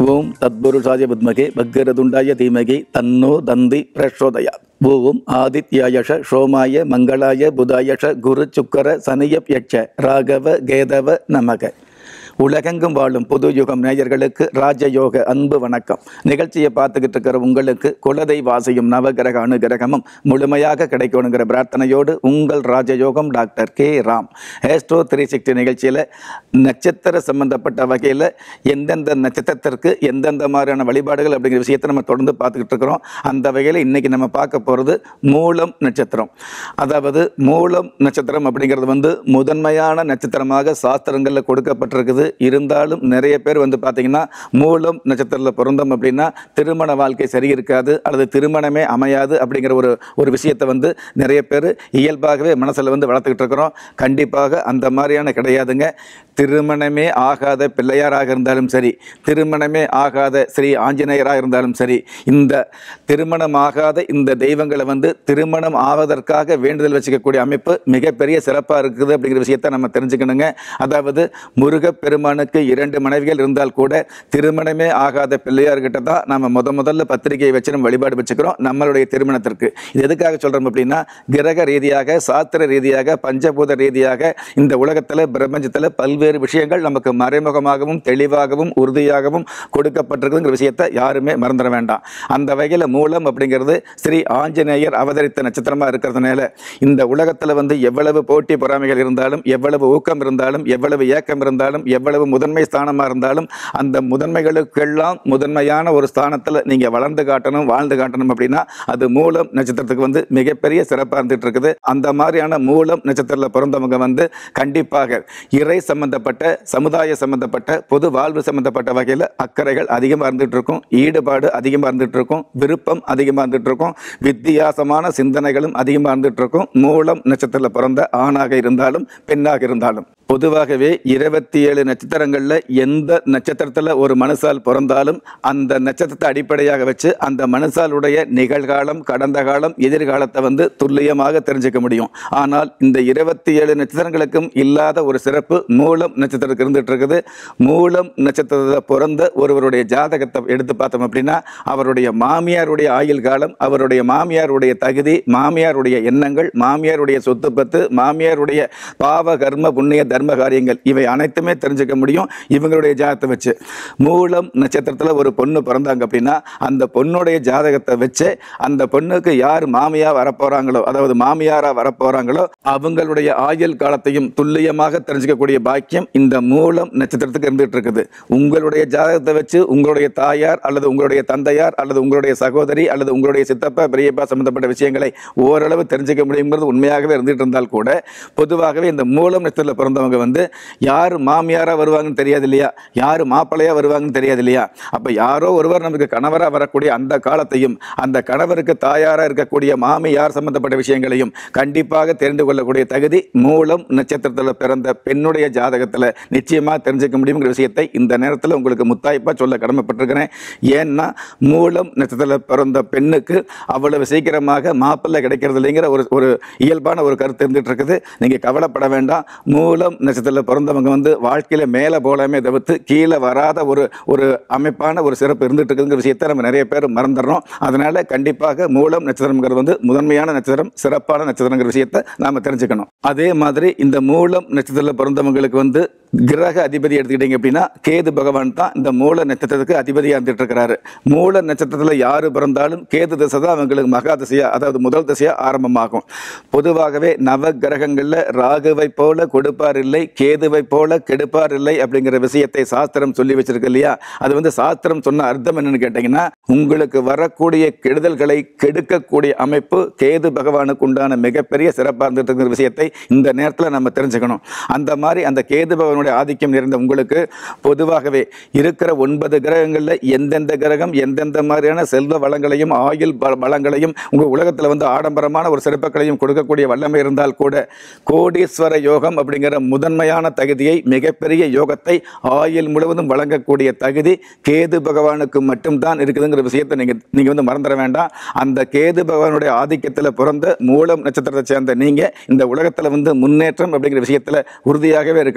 ஓம் தத்புருஷாய வித்மகே பக்கரதுண்டாய தீமகி தன்னோ தந்தி பிரச்சோதயா ஓம் ஆதித்யாயஷ சோமாய மங்களாய புதாயஷ குரு சுக்கர சனியப் யட்ச ராகவ கேதவ நமக உலகெங்கும் வாழும் புது யுகம் நேயர்களுக்கு ராஜயோக அன்பு வணக்கம் நிகழ்ச்சியை பார்த்துக்கிட்டு இருக்கிற உங்களுக்கு குலதெய்வாசியும் நவகிரக அனுகிரகமும் முழுமையாக கிடைக்கணுங்கிற பிரார்த்தனையோடு உங்கள் Rajayogam doctor K Ram astro three sixty நிகழ்ச்சியில் நட்சத்திர சம்பந்தப்பட்ட வகையில் எந்தெந்த நட்சத்திரத்திற்கு எந்தெந்த மாதிரியான வழிபாடுகள் அப்படிங்கிற விஷயத்தை நம்ம தொடர்ந்து பார்த்துக்கிட்டு இருக்கிறோம் அந்த வகையில் இன்னைக்கு நம்ம பார்க்க போகிறது மூலம் நட்சத்திரம் அதாவது மூலம் நட்சத்திரம் அப்படிங்கிறது வந்து முதன்மையான நட்சத்திரமாக சாஸ்திரங்களில் கொடுக்கப்பட்டிருக்குது இருந்தாலும் நிறைய பேர் வந்து பார்த்தீங்கன்னா மூலம் நட்சத்திரத்தில் பிறந்தோம் அப்படின்னா திருமண வாழ்க்கை சரி இருக்காது அல்லது திருமணமே அமையாது அப்படிங்கிற ஒரு ஒரு விஷயத்தை வந்து நிறைய பேர் இயல்பாகவே மனசில் வந்து வளர்த்துக்கிட்டு இருக்கிறோம் கண்டிப்பாக அந்த மாதிரியான கிடையாதுங்க திருமணமே ஆகாத பிள்ளையாராக இருந்தாலும் சரி திருமணமே ஆகாத ஸ்ரீ ஆஞ்சநேயராக இருந்தாலும் சரி இந்த திருமணம் ஆகாத இந்த தெய்வங்களை வந்து திருமணம் ஆவதற்காக வேண்டுதல் வச்சுக்கக்கூடிய அமைப்பு மிகப்பெரிய சிறப்பாக இருக்குது அப்படிங்கிற விஷயத்தை நம்ம தெரிஞ்சுக்கணுங்க அதாவது முருகப் பெருமானுக்கு இரண்டு மனைவிகள் இருந்தால் கூட திருமணமே ஆகாத பிள்ளையார்கிட்ட தான் நம்ம முத முதல்ல பத்திரிகையை வச்சு நம்ம வழிபாடு வச்சுக்கிறோம் நம்மளுடைய திருமணத்திற்கு இது எதுக்காக சொல்கிறோம் அப்படின்னா கிரக ரீதியாக சாஸ்திர ரீதியாக பஞ்சபூத ரீதியாக இந்த உலகத்தில் பிரபஞ்சத்தில் பல்வேறு விஷயங்கள் நமக்கு மறைமுகமாகவும் தெளிவாகவும் உறுதியாகவும் கொடுக்கப்பட்டிருக்குங்கிற விஷயத்தை யாருமே மறந்துட வேண்டாம் அந்த வகையில் மூலம் அப்படிங்கிறது ஸ்ரீ ஆஞ்சநேயர் அவதரித்த நட்சத்திரமாக இருக்கிறதுனால இந்த உலகத்தில் வந்து எவ்வளவு போட்டி பொறாமைகள் இருந்தாலும் எவ்வளவு ஊக்கம் இருந்தாலும் எவ்வளவு ஏக்கம் இருந்தாலும் எவ்வளவு முதன்மை ஸ்தானமாக இருந்தாலும் அந்த முதன்மைகளுக்கெல்லாம் முதன்மையான ஒரு ஸ்தானத்தில் நீங்கள் வளர்ந்து காட்டணும் வாழ்ந்து காட்டணும் அப்படின்னா அது மூலம் நட்சத்திரத்துக்கு வந்து மிகப்பெரிய சிறப்பாக இருந்துட்டு இருக்குது அந்த மாதிரியான மூலம் நட்சத்திரத்தில் பிறந்தவங்க வந்து கண்டிப்பாக இறை சம்பந்தப்பட்ட சமுதாய சம்பந்தப்பட்ட பொது வாழ்வு சம்பந்தப்பட்ட வகையில் அக்கறைகள் அதிகமாக இருந்துட்டு இருக்கும் ஈடுபாடு அதிகமாக இருந்துட்டு இருக்கும் விருப்பம் அதிகமாக இருந்துட்டு இருக்கும் வித்தியாசமான சிந்தனைகளும் அதிகமாக இருந்துட்டு இருக்கும் மூலம் நட்சத்திரத்தில் பிறந்த ஆணாக இருந்தாலும் பெண்ணாக இருந்தாலும் பொதுவாகவே இருபத்தி ஏழு நட்சத்திரங்களில் எந்த நட்சத்திரத்தில் ஒரு மனுஷால் பிறந்தாலும் அந்த நட்சத்திரத்தை அடிப்படையாக வச்சு அந்த மனுஷாலுடைய நிகழ்காலம் கடந்த காலம் எதிர்காலத்தை வந்து துல்லியமாக தெரிஞ்சுக்க முடியும் ஆனால் இந்த இருபத்தி ஏழு நட்சத்திரங்களுக்கும் இல்லாத ஒரு சிறப்பு மூலம் நட்சத்திரத்துக்கு இருந்துட்டு இருக்குது மூலம் நட்சத்திரத்தில் பிறந்த ஒருவருடைய ஜாதகத்தை எடுத்து பார்த்தோம் அப்படின்னா அவருடைய மாமியாருடைய ஆயுள் காலம் அவருடைய மாமியாருடைய தகுதி மாமியாருடைய எண்ணங்கள் மாமியாருடைய சொத்து பத்து மாமியாருடைய பாவ கர்ம புண்ணிய தர்ம காரியங்கள் இவை அனைத்துமே தெரிஞ்சுக்க முடியும் இவங்களுடைய ஜாதகத்தை வச்சு மூலம் நட்சத்திரத்தில் ஒரு பொண்ணு பிறந்தாங்க அப்படின்னா அந்த பொண்ணுடைய ஜாதகத்தை வச்சு அந்த பொண்ணுக்கு யார் மாமியா வரப்போறாங்களோ அதாவது மாமியாரா வரப்போறாங்களோ அவங்களுடைய ஆயுள் காலத்தையும் துல்லியமாக தெரிஞ்சுக்கக்கூடிய பாக்கியம் இந்த மூலம் நட்சத்திரத்துக்கு இருந்துட்டு இருக்குது உங்களுடைய ஜாதகத்தை வச்சு உங்களுடைய தாயார் அல்லது உங்களுடைய தந்தையார் அல்லது உங்களுடைய சகோதரி அல்லது உங்களுடைய சித்தப்பா பெரியப்பா சம்பந்தப்பட்ட விஷயங்களை ஓரளவு தெரிஞ்சுக்க முடியுங்கிறது உண்மையாகவே இருந்துட்டு இருந்தால் கூட பொதுவாகவே இந்த மூலம் நட்சத்திரத்தில் பிறந்தவங்க வந்து யார் மாமியாராக வருவாங்கன்னு தெரியாது இல்லையா யார் மாப்பிள்ளையாக வருவாங்கன்னு தெரியாது இல்லையா அப்போ யாரோ ஒருவர் நமக்கு கணவராக வரக்கூடிய அந்த காலத்தையும் அந்த கணவருக்கு தாயாராக இருக்கக்கூடிய மாமியார் சம்பந்தப்பட்ட விஷயங்களையும் கண்டிப்பாக தெரிந்து கொள்ளக்கூடிய தகுதி மூலம் நட்சத்திரத்தில் பிறந்த பெண்ணுடைய ஜாதகத்தில் நிச்சயமாக தெரிஞ்சுக்க முடியுங்கிற விஷயத்தை இந்த நேரத்தில் உங்களுக்கு முத்தாய்ப்பாக சொல்ல கடமைப்பட்டிருக்கிறேன் ஏன்னா மூலம் நட்சத்திரத்தில் பிறந்த பெண்ணுக்கு அவ்வளவு சீக்கிரமாக மாப்பிள்ளை கிடைக்கிறது இல்லைங்கிற ஒரு ஒரு இயல்பான ஒரு கருத்து இருந்துட்டு இருக்குது நீங்கள் கவலைப்பட வேண்டாம் மூலம் நட்சத்திரத்தில் பிறந்தவங்க வந்து வாழ்க்கையில் மேலே போலாமே தவிர்த்து கீழே வராத ஒரு ஒரு அமைப்பான ஒரு சிறப்பு இருந்துட்டு இருக்குங்கிற விஷயத்தை நம்ம நிறைய பேர் மறந்துடுறோம் அதனால கண்டிப்பாக மூலம் நட்சத்திரம்ங்கிறது வந்து முதன்மையான நட்சத்திரம் சிறப்பான நட்சத்திரங்கிற விஷயத்தை நாம தெரிஞ்சுக்கணும் அதே மாதிரி இந்த மூலம் நட்சத்திரத்தில் பிறந்தவங்களுக்கு வந்து கிரக அதிபதி எடுத்துக்கிட்டீங்க அப்படின்னா கேது பகவான் தான் இந்த மூல நட்சத்திரத்துக்கு அதிபதியாக இருந்துட்டு இருக்கிறாரு மூல நட்சத்திரத்தில் யார் பிறந்தாலும் கேது திசை தான் அவங்களுக்கு மகா திசையா அதாவது முதல் திசையா ஆரம்பமாகும் பொதுவாகவே நவ கிரகங்களில் ராகுவை போல கொடுப்பார் இல்லை கேதுவை போல கெடுப்பார் இல்லை அப்படிங்கிற விஷயத்தை சாஸ்திரம் சொல்லி வச்சிருக்கு இல்லையா அது வந்து சாஸ்திரம் சொன்ன அர்த்தம் என்னன்னு கேட்டீங்கன்னா உங்களுக்கு வரக்கூடிய கெடுதல்களை கெடுக்கக்கூடிய அமைப்பு கேது பகவானுக்கு உண்டான மிகப்பெரிய சிறப்பாக இருந்துட்டு இருக்கிற விஷயத்தை இந்த நேரத்தில் நம்ம தெரிஞ்சுக்கணும் அந்த மாதிரி அந்த கேது பகவானுடைய ஆதிக்கம் நிறைந்த உங்களுக்கு பொதுவாகவே இருக்கிற ஒன்பது கிரகங்களில் எந்தெந்த கிரகம் எந்தெந்த மாதிரியான செல்வ வளங்களையும் ஆயுள் ப- வளங்களையும் உங்கள் உலகத்தில் வந்து ஆடம்பரமான ஒரு சிறப்புகளையும் கொடுக்கக்கூடிய வல்லமை இருந்தால் கூட கோடீஸ்வர யோகம் அப்படிங்கிற முதன்மையான தகுதியை மிகப்பெரிய யோகத்தை ஆயுள் முழுவதும் வழங்கக்கூடிய தகுதி கேது பகவானுக்கு மட்டும்தான் இருக்குதுங்கிற விஷயத்தை நீங்கள் நீங்கள் வந்து மறந்துட வேண்டாம் அந்த கேது பகவானுடைய ஆதிக்கத்தில் பிறந்த மூலம் நட்சத்திரத்தை சேர்ந்த நீங்கள் இந்த உலகத்தில் வந்து முன்னேற்றம் அப்படிங்கிற விஷயத்தில் உறுதியாகவே இருக்க முடியும்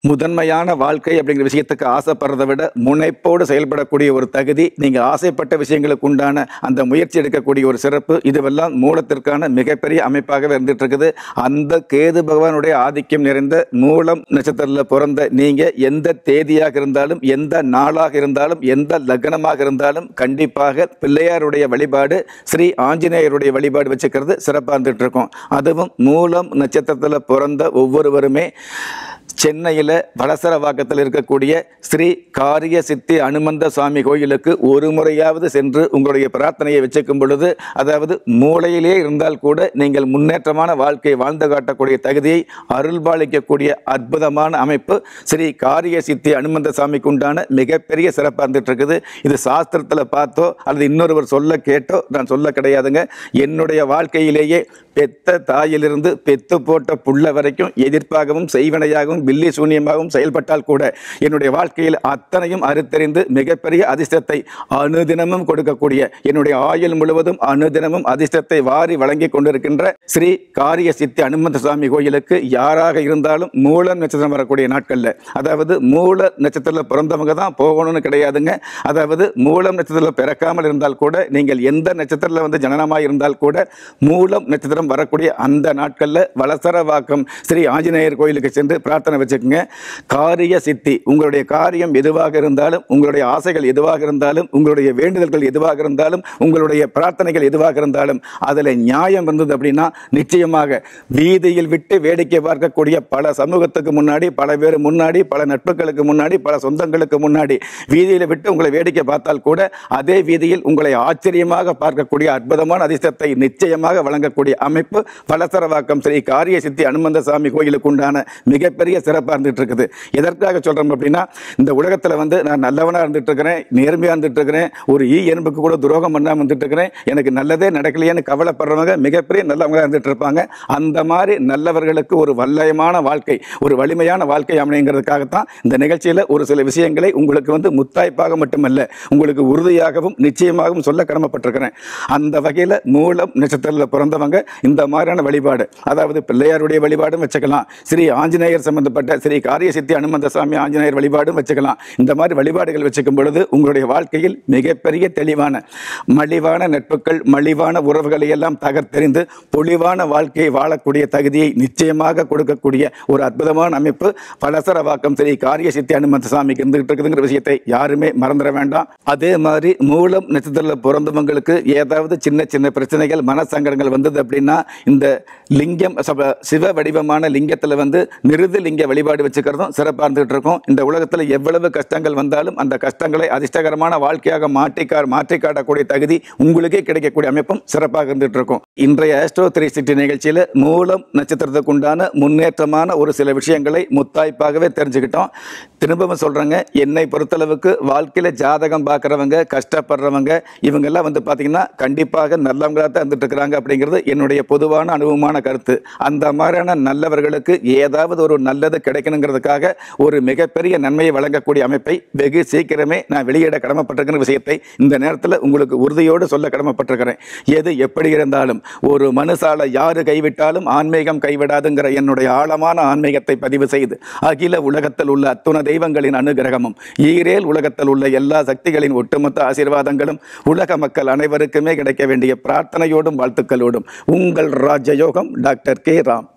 முதன்மையான வாழ்க்கை அப்படிங்கிற விஷயத்துக்கு ஆசைப்படுறதை விட முனைப்போடு செயல்படக்கூடிய ஒரு தகுதி நீங்கள் ஆசைப்பட்ட விஷயங்களுக்கு உண்டான அந்த முயற்சி எடுக்கக்கூடிய ஒரு சிறப்பு இதுவெல்லாம் மூலத்திற்கான மிகப்பெரிய அமைப்பாகவே இருந்துட்டு இருக்குது அந்த கேது பகவானுடைய ஆதிக்கம் நிறைந்த மூலம் நட்சத்திரத்தில் பிறந்த நீங்கள் எந்த தேதியாக இருந்தாலும் எந்த நாளாக இருந்தாலும் எந்த லக்னமாக இருந்தாலும் கண்டிப்பாக பிள்ளையாருடைய வழிபாடு ஸ்ரீ ஆஞ்சநேயருடைய வழிபாடு வச்சுக்கிறது சிறப்பாக இருந்துட்டு இருக்கும் அதுவும் மூலம் நட்சத்திரத்தில் பிறந்த ஒவ்வொருவருமே சென்னையில் வளசரவாக்கத்தில் இருக்கக்கூடிய ஸ்ரீ காரிய சித்தி அனுமந்த சுவாமி கோயிலுக்கு ஒரு முறையாவது சென்று உங்களுடைய பிரார்த்தனையை வச்சுக்கும் பொழுது அதாவது மூளையிலே இருந்தால் கூட நீங்கள் முன்னேற்றமான வாழ்க்கையை வாழ்ந்து காட்டக்கூடிய தகுதியை அருள்பாலிக்கக்கூடிய அற்புதமான அமைப்பு ஸ்ரீ காரிய சித்தி அனுமந்த சாமிக்கு உண்டான மிகப்பெரிய சிறப்பாக இருந்துட்டு இருக்குது இது சாஸ்திரத்தில் பார்த்தோ அல்லது இன்னொருவர் சொல்ல கேட்டோ நான் சொல்ல கிடையாதுங்க என்னுடைய வாழ்க்கையிலேயே பெத்த தாயிலிருந்து பெத்து போட்ட புள்ள வரைக்கும் எதிர்ப்பாகவும் செய்வனையாகவும் பில்லி சூன்யமாகவும் செயல்பட்டால் கூட என்னுடைய வாழ்க்கையில் அத்தனையும் அறுத்தறிந்து மிகப்பெரிய அதிர்ஷ்டத்தை அனுதினமும் கொடுக்கக்கூடிய என்னுடைய ஆயுள் முழுவதும் அனுதினமும் அதிர்ஷ்டத்தை வாரி வழங்கி கொண்டிருக்கின்ற ஸ்ரீ காரிய சித்தி அனுமந்த சுவாமி கோயிலுக்கு யாராக இருந்தாலும் மூல நட்சத்திரம் வரக்கூடிய நாட்களில் அதாவது மூல நட்சத்திரத்தில் பிறந்தவங்க தான் போகணும்னு கிடையாதுங்க அதாவது மூலம் நட்சத்திரத்தில் பிறக்காமல் இருந்தால் கூட நீங்கள் எந்த நட்சத்திரத்தில் வந்து ஜனனமாக இருந்தால் கூட மூலம் நட்சத்திரம் வரக்கூடிய அந்த நாட்களில் வளசரவாக்கம் ஸ்ரீ ஆஞ்சநேயர் கோயிலுக்கு சென்று பிரார்த்தனை வச்சுக்கோங்க காரிய சித்தி உங்களுடைய காரியம் எதுவாக இருந்தாலும் உங்களுடைய ஆசைகள் எதுவாக இருந்தாலும் உங்களுடைய வேண்டுதல்கள் எதுவாக இருந்தாலும் உங்களுடைய பிரார்த்தனைகள் எதுவாக இருந்தாலும் அதில் நியாயம் இருந்தது அப்படின்னா நிச்சயமாக வீதியில் விட்டு வேடிக்கை பார்க்கக்கூடிய பல சமூகத்துக்கு முன்னாடி பல பேர் முன்னாடி பல நட்புகளுக்கு முன்னாடி பல சொந்தங்களுக்கு முன்னாடி வீதியில் விட்டு உங்களை வேடிக்கை பார்த்தால் கூட அதே வீதியில் உங்களை ஆச்சரியமாக பார்க்கக்கூடிய அற்புதமான அதிர்ஷ்டத்தை நிச்சயமாக வழங்கக்கூடிய அமைப்பு பலசரவாக்கம் ஸ்ரீ காரிய சித்தி அனுமந்த சாமி கோயிலுக்கு உண்டான மிகப்பெரிய சிறப்பாக இருந்துட்டு இருக்குது எதற்காக சொல்கிறோம் அப்படின்னா இந்த உலகத்தில் வந்து நான் நல்லவனாக இருந்துட்டு இருக்கிறேன் நேர்மையாக இருந்துட்டு இருக்கிறேன் ஒரு ஈ எறும்புக்கு கூட துரோகம் பண்ணாமல் இருந்துட்டு இருக்கிறேன் எனக்கு நல்லதே நடக்கலையேன்னு கவலைப்படுறவங்க மிகப்பெரிய நல்லவங்களாக இருந்துட்டு இருப்பாங்க அந்த மாதிரி நல்லவர்களுக்கு ஒரு வல்லயமான வாழ்க்கை ஒரு வலிமையான வாழ்க்கை அமைங்கிறதுக்காகத்தான் இந்த நிகழ்ச்சியில் ஒரு சில விஷயங்களை உங்களுக்கு வந்து முத்தாய்ப்பாக மட்டுமல்ல உங்களுக்கு உறுதியாகவும் நிச்சயமாகவும் சொல்ல கடமைப்பட்டிருக்கிறேன் அந்த வகையில் மூலம் நட்சத்திரத்தில் பிறந்தவங்க இந்த மாதிரியான வழிபாடு அதாவது பிள்ளையாருடைய வழிபாடும் வச்சுக்கலாம் ஸ்ரீ ஆஞ்சநேயர் சம்பந்தப்பட்ட ஸ்ரீ காரிய சித்தி அனுமந்த சுவாமி ஆஞ்சநேயர் வழிபாடும் வச்சுக்கலாம் இந்த மாதிரி வழிபாடுகள் வச்சுக்கும் பொழுது உங்களுடைய வாழ்க்கையில் மிகப்பெரிய தெளிவான மலிவான நட்புகள் மலிவான உறவுகளை எல்லாம் தகர்த்தெறிந்து பொலிவான வாழ்க்கையை வாழக்கூடிய தகுதியை நிச்சயமாக கொடுக்கக்கூடிய ஒரு அற்புதமான அமைப்பு பலசரவாக்கம் ஸ்ரீ காரிய சித்தி அனுமந்த சாமிக்கு இருந்துகிட்டு இருக்குதுங்கிற விஷயத்தை யாருமே மறந்துட வேண்டாம் அதே மாதிரி மூலம் நட்சத்திரத்தில் பிறந்தவங்களுக்கு ஏதாவது சின்ன சின்ன பிரச்சனைகள் மனசங்கடங்கள் வந்தது அப்படின்னா இந்த லிங்கம் சப- சிவ வடிவமான லிங்கத்தில் வந்து நிருதி லிங்க வழிபாடு வச்சுக்கிறதும் சிறப்பாக இருந்துகிட்டு இருக்கும் இந்த உலகத்தில் எவ்வளவு கஷ்டங்கள் வந்தாலும் அந்த கஷ்டங்களை அதிர்ஷ்டகரமான வாழ்க்கையாக மாற்றி கா மாற்றி காட்டக்கூடிய தகுதி உங்களுக்கே கிடைக்கக்கூடிய அமைப்பும் சிறப்பாக இருந்துட்டு இருக்கும் இன்றைய ஆஸ்ட்ரோ த்ரீ சிட்டி நிகழ்ச்சியில் மூலம் நட்சத்திரத்துக்கு உண்டான முன்னேற்றமான ஒரு சில விஷயங்களை முத்தாய்ப்பாகவே தெரிஞ்சுக்கிட்டோம் திரும்பவும் சொல்கிறேங்க என்னை பொறுத்தளவுக்கு வாழ்க்கையில் ஜாதகம் பார்க்குறவங்க கஷ்டப்படுறவங்க இவங்கெல்லாம் வந்து பார்த்தீங்கன்னா கண்டிப்பாக நல்லவங்களாக தான் இருந்துட்டு இருக்கிறாங்க அப்படிங்கிறது என்னுடைய பொதுவான அனுபவமான கருத்து அந்த மாதிரியான நல்லவர்களுக்கு ஏதாவது ஒரு நல்லது கிடைக்கணுங்கிறதுக்காக ஒரு மிகப்பெரிய நன்மையை வழங்கக்கூடிய அமைப்பை வெகு சீக்கிரமே நான் வெளியிட கடமைப்பட்டிருக்கிற விஷயத்தை இந்த நேரத்தில் உங்களுக்கு உறுதியோடு சொல்ல கடமைப்பட்டிருக்கிறேன் எது எப்படி இருந்தாலும் ஒரு மனுஷால யாரு கைவிட்டாலும் ஆன்மீகம் கைவிடாதுங்கிற என்னுடைய ஆழமான ஆன்மீகத்தை பதிவு செய்து அகில உலகத்தில் உள்ள அத்துண தெய்வங்களின் அனுகிரகமும் ஈரேல் உலகத்தில் உள்ள எல்லா சக்திகளின் ஒட்டுமொத்த ஆசீர்வாதங்களும் உலக மக்கள் அனைவருக்குமே கிடைக்க வேண்டிய பிரார்த்தனையோடும் வாழ்த்துக்களோடும் உங்கள் ராஜயோகம் டாக்டர் கே ராம்